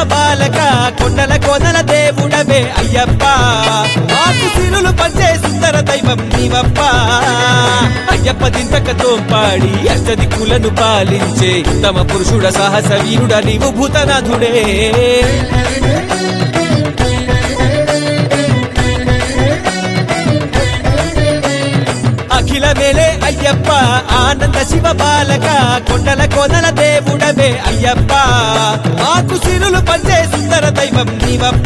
బాలక కొండల కోనల దేవుడవే అయ్యప్ప మాకు సిరులు పంచే సుందర దైవం నీవప్ప అయ్యప్ప దింతకతో పాడి అష్టదిక్కులను పాలించే తమ పురుషుడ సాహస వీరుడ నీవు భూతనాథుడే అఖిల మేలే అయ్యప్ప ఆనంద శివ బాలక కొండల కోనల దేవుడవే అయ్యప్ప మాకు సిరులు పంచే సుందర దైవం నీవప్ప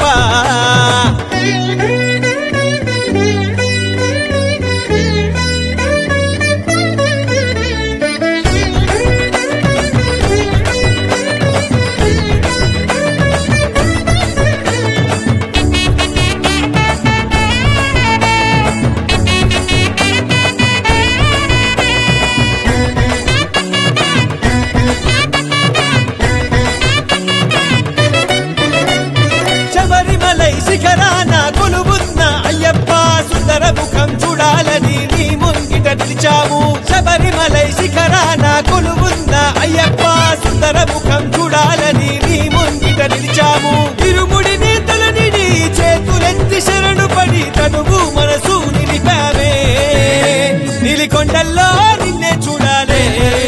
శబరిమలై శిఖరాన కొలువున్న అయ్యప్ప సుందర ముఖం చూడాలని నీ ముంగిట నిలిచావు శబరిమలై శిఖరాన కొలువున్న అయ్యప్ప సుందర ముఖం చూడాలని నీ ముంగిట నిలిచావు తిరుముడిని తలనిడి చేతులెత్తి శరణు పడి తనువు మనసు నిలిపావే నిలికొండల్లో నిన్నే చూడాలే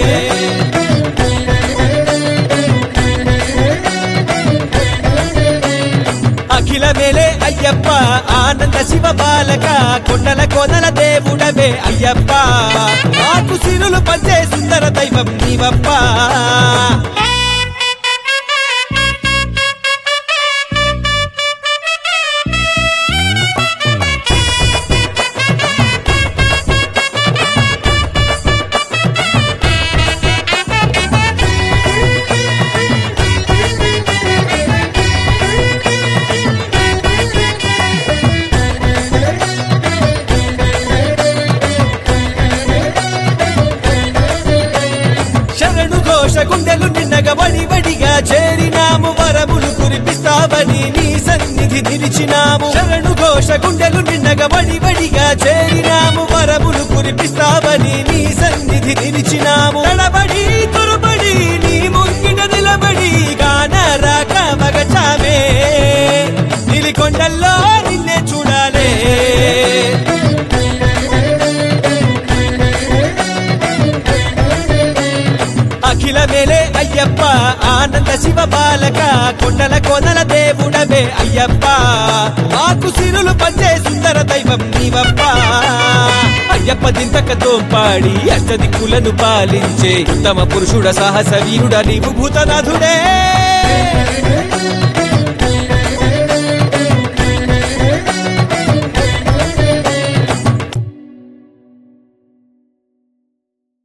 అఖిల మేలే అయ్యప్ప ఆనంద శివ బాలక కొండల కోనల దేవుడవే అయ్యప్ప మాకు సిరులు పంచే సుందర దైవం నీవప్ప శరణు ఘోష గుండెలు నిన్నగ వడి వడిగా చేరినాము వరములు కురిపిస్తావని నీ సన్నిధి నిలిచినాము శరణు ఘోష గుండెలు నిన్నగ వడి వడిగా చేరినాము వరములు కురిపిస్తావని నీ సన్నిధి నిలిచినాము తడబడి తొరబడి నీ ముంగిట నిలబడి గాన రాక మగచామే నిలికొండల్లో నిన్నే చూడాలే అఖిల మేలే అయ్యప్ప ఆనంద శివ బాలక కొండల కోనల దేవుడవే అయ్యప్ప మాకు సిరులు పంచే సుందర దైవం నీవప్ప అయ్యప్ప దింతకతో పాడి అష్టదిక్కులను పాలించే తమ పురుషుడ సాహస వీరుడ నీవు భూతనాథుడే